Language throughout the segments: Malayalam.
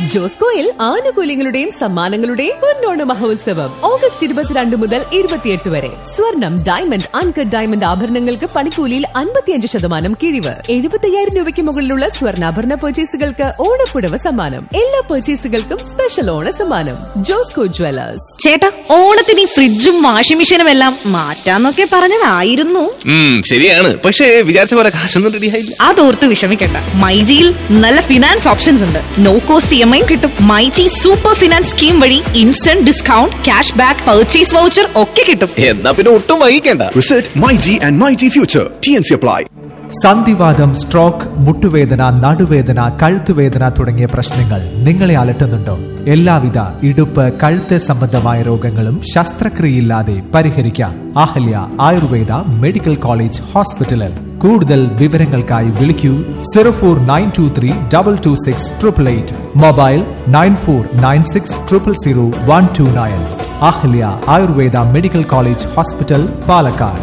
ജോസ്കോയിൽ ആനുകൂല്യങ്ങളുടെയും സമ്മാനങ്ങളുടെയും പൊന്നോണ മഹോത്സവം ഓഗസ്റ്റ് ഇരുപത്തിരണ്ട് മുതൽ ഇരുപത്തിയെട്ട് വരെ സ്വർണം ഡയമണ്ട് അൺകട്ട് ഡയമണ്ട് ആഭരണങ്ങൾക്ക് പണിക്കൂലിയിൽ അൻപത്തിയഞ്ച് ശതമാനം കിഴിവ് എഴുപത്തയ്യായിരം രൂപയ്ക്ക് മുകളിലുള്ള സ്വർണ്ണാഭരണ പർച്ചേസുകൾക്ക് ഓണപ്പുടവ സമ്മാനം എല്ലാ പർച്ചേസുകൾക്കും സ്പെഷ്യൽ ഓണ സമ്മാനം ജോസ്കോ ജ്വല്ലേഴ്സ് ചേട്ടാ ഓണത്തിന് ഈ ഫ്രിഡ്ജും വാഷിംഗ് മെഷീനും എല്ലാം മാറ്റാന്നൊക്കെ പറഞ്ഞതായിരുന്നു ഉം, ശരിയാണ് പക്ഷേ വിചാരിച്ച പോലെ കാശൊന്നും റെഡി ആയില്ല അതോർത്ത് വിഷമിക്കണ്ട മൈജിയിൽ നല്ല ഫിനാൻസ് ഓപ്ഷൻസ് ഉണ്ട് no cost E M I കിട്ടും മൈജി സൂപ്പർ ഫിനാൻസ് സ്കീം വഴി instant discount cash back purchase voucher ഒക്കെ കിട്ടും എന്നാ പിന്നെ ഒട്ടും വൈകിക്കണ്ട Visit MyG and MyG Future. TNC apply. സന്ധിവാദം സ്ട്രോക്ക് മുട്ടുവേദന നടുവേദന കഴുത്തുവേദന തുടങ്ങിയ പ്രശ്നങ്ങൾ നിങ്ങളെ അലട്ടുന്നുണ്ടോ എല്ലാവിധ ഇടുപ്പ് കഴുത്ത് സംബന്ധമായ രോഗങ്ങളും ശസ്ത്രക്രിയയില്ലാതെ പരിഹരിക്കാം അഹല്യ ആയുർവേദ മെഡിക്കൽ കോളേജ് ഹോസ്പിറ്റലിൽ കൂടുതൽ വിവരങ്ങൾക്കായി വിളിക്കൂ zero four nine two three double two six triple eight mobile nine four nine six triple zero one two nine Ahalya Ayurveda medical college hospital Palakkad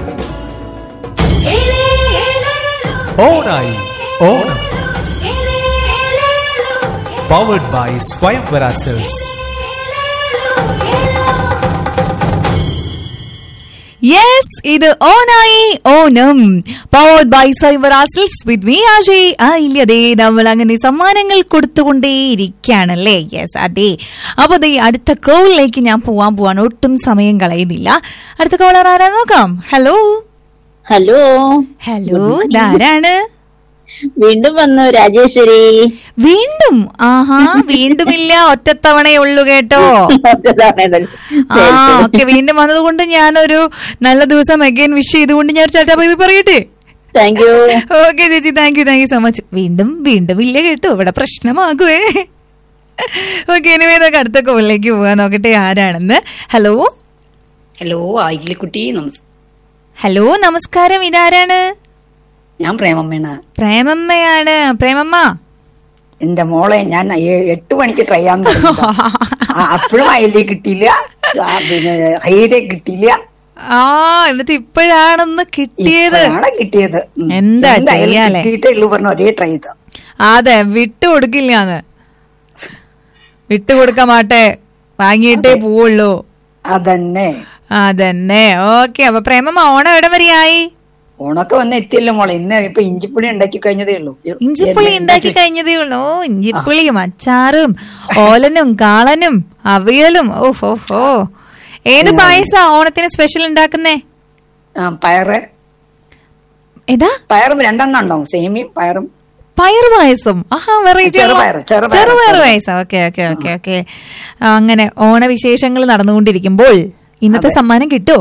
ഓണായി Onam powered by Swayamvara silks yes ഇത് ഓണായി ഓണം പവർഡ് ബൈ സൈബറാസിൽസ് വിത്ത് മീ അജയ് ആയില്ലതേ നമ്മൾ അങ്ങനെ സമ്മാനങ്ങൾ കൊടുത്തുകൊണ്ടേയിരിക്കുകയാണല്ലേ യെസ് അതെ അപ്പൊ ദേ അടുത്ത കോളിലേക്ക് ഞാൻ പോവാൻ പോവാൻ ഒട്ടും സമയം കളയുന്നില്ല അടുത്ത കോളർ ആരാ നോക്കാം ഹലോ ഹലോ ഹലോ ഇതാരാണ് വീണ്ടും വന്നു രാജേശ്വരി വീണ്ടും ആഹാ വീണ്ടുമില്ല ഒറ്റത്തവണയേ ഉള്ളൂ കേട്ടോ ആ ഓക്കെ വീണ്ടും വന്നതുകൊണ്ട് ഞാനൊരു നല്ല ദിവസം അഗൈൻ വിഷ് ചെയ്തുകൊണ്ട് ഞാൻ ടാറ്റാ ബൈ പറയട്ടെ താങ്ക് യു ഓക്കെ ചേച്ചി thank you thank you so much വീണ്ടും വീണ്ടും ഇല്ല കേട്ടോ ഇവിടെ പ്രശ്നമാകുവേ ഓക്കെ ഇനി നമുക്ക് അടുത്ത കോളിലേക്ക് പോവാൻ നോക്കട്ടെ ആരാണെന്ന് ഹലോ ഹലോ ആയില്ലിക്കുട്ടി നമസ് ഹലോ നമസ്കാരം ഇതാരാണ് ഞാൻ പ്രേമമ്മയാണ് പ്രേമമ്മയാണ് പ്രേമമ്മ എന്റെ മോളെ ഞാൻ ഏ- എട്ട് മണിക്ക് ട്രൈ ചെയ്യാൻ അപ്പോഴും അയലേ കിട്ടിയില്ല ആ, പിന്നെ ഹൈരേ കിട്ടിയില്ല ആ എന്നിട്ട് ഇപ്പോഴാണെന്ന് കിട്ടിയത് ഇപ്പോഴാണ് കിട്ടിയത് ഉം. എന്താ എന്തായാലും ചെയ്യാലേ? കിട്ടിയിട്ടേ ഉള്ളൂ പറഞ്ഞു ഒരേ ട്രൈ ചെയ്ത അതെ വിട്ടു കൊടുക്കില്ലാന്ന് വിട്ടു കൊടുക്കാൻ മാട്ടെ വാങ്ങിയിട്ടേ പോവുള്ളൂ അതന്നെ അതന്നെ ഓക്കെ അപ്പൊ പ്രേമമ്മ ഓണം എവിടെ വരെയായി ഓണൊക്കെ വന്ന് എത്തിയല്ലോ മോളെ ഇന്ന് ഇപ്പൊ ഇഞ്ചിപ്പുളി ഉണ്ടാക്കി കഴിഞ്ഞതേ ഉള്ളൂ ഇഞ്ചിപ്പുളി ഉണ്ടാക്കി കഴിഞ്ഞതേ ഉള്ളൂ ഓ ഇഞ്ചിപ്പുളിയും അച്ചാറും ഓലനും കാളനും അവിയലും ഓ ഹോ ഹോ ഏത് പായസാ ഓണത്തിന് സ്പെഷ്യൽ ഉണ്ടാക്കുന്നേ ആ, പയറ് ഏതാ പയറും രണ്ടെണ്ണം ഉണ്ടാവും സേമിയും പയറും പയർ പായസം ആഹാ വെറൈറ്റി ചെറുപയറ്, ചെറുപയറ്, ചെറുപയർ ചെറുപയറ്. പായസം ഓക്കെ ഓക്കെ ഓക്കെ ഓക്കെ അങ്ങനെ ഓണവിശേഷങ്ങൾ നടന്നുകൊണ്ടിരിക്കുമ്പോൾ ഇന്നത്തെ സമ്മാനം കിട്ടുമോ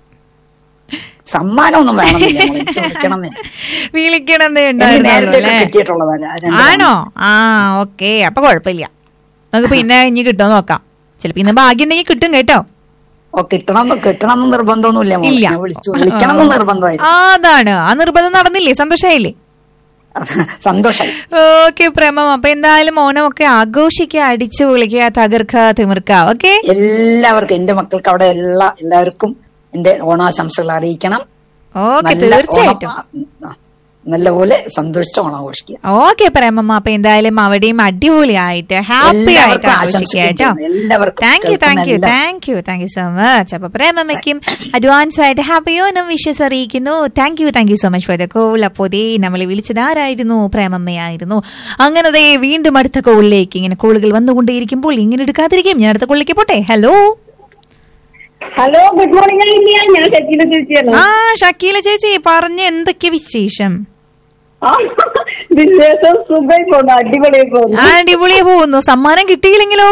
സമ്മാനമൊന്നും വേണമെന്നില്ല മോളെ. എനിക്ക് വിളിക്കണമെന്നേ. വിളിക്കണമെന്നേ എനിക്ക് നേരത്തെ ഉണ്ടായിരുന്നുള്ളൂ ഒക്കെ അല്ലേ? കിട്ടിയിട്ടുള്ളതല്ല ആ രണ്ട് ആണോ ആ ഓക്കെ അപ്പൊ കുഴപ്പമില്ല നമുക്ക് പിന്നെ ഇനി കിട്ടുമോ നോക്കാം ചിലപ്പോ ഇന്ന് ഭാഗ്യം ഉണ്ടെങ്കിൽ കിട്ടും കേട്ടോ ഓ കിട്ടണം കിട്ടണം എന്ന് നിർബന്ധമൊന്നുമില്ല മോളെ. ഇല്ല ഞാൻ വിളിച്ചു വിളിക്കണം എന്ന് നിർബന്ധമായിരുന്നു ആ, അതാണ് ആ നിർബന്ധം നടന്നില്ലേ സന്തോഷായില്ലേ സന്തോഷായി ഓക്കെ പ്രേമം അപ്പൊ എന്തായാലും ഓണം ഒക്കെ ആഘോഷിക്കുക അടിച്ചു പൊളിക്കുക തകർക്ക തിമിർക്ക ഓക്കെ എല്ലാവർക്കും എന്റെ മക്കൾക്ക് അവിടെ എല്ലാ എല്ലാവർക്കും എന്റെ ഓണാശംസകൾ അറിയിക്കണം ഓക്കെ നല്ല തീർച്ചയായിട്ടും ഓണം- ആ, നല്ലപോലെ സന്തോഷിച്ച് ഓണം ആഘോഷിക്കുക ഓക്കെ പ്രേമമ്മ അപ്പൊ എന്തായാലും അവിടെയും അടിപൊളിയായിട്ട് ഹാപ്പി ആയിട്ട് എല്ലാവർക്കും ആഘോഷിക്കുക ആശംസിക്കുകയും കേട്ടോ ചെയ്യുന്നു. എല്ലാവർക്കും താങ്ക് യു താങ്ക് യു കേൾക്കുന്ന thank you thank you so much അപ്പൊ പ്രേമമ്മയ്ക്കും അഡ്വാൻസ് ആയിട്ട് ഹാപ്പി ഓണം വിഷസ് അറിയിക്കുന്നു thank you thank you so much for the call അപ്പോ ദേ നമ്മളെ വിളിച്ചത് ആരായിരുന്നു പ്രേമമ്മയായിരുന്നു അങ്ങനെ ദേ വീണ്ടും അടുത്ത കോളിലേക്ക് ഇങ്ങനെ കോളുകൾ വന്നുകൊണ്ടേയിരിക്കുമ്പോൾ ഇങ്ങനെ എടുക്കാതിരിക്കും ഞാൻ അടുത്ത കോളിലേക്ക് പോട്ടെ ഹലോ ഹലോ ഗുഡ് മോർണിംഗ് ഞാൻ ശക്തിയുടെ ചേച്ചിയാണ് ആ ഷക്കീല ചേച്ചി പറഞ്ഞ എന്തൊക്കെ വിശേഷം ആ, വിശേഷം സുഖമായി പോകുന്നു അടിപൊളിയായി പോകുന്നു ആ അടിപൊളിയെ പോകുന്നു സമ്മാനം കിട്ടിയില്ലെങ്കിലോ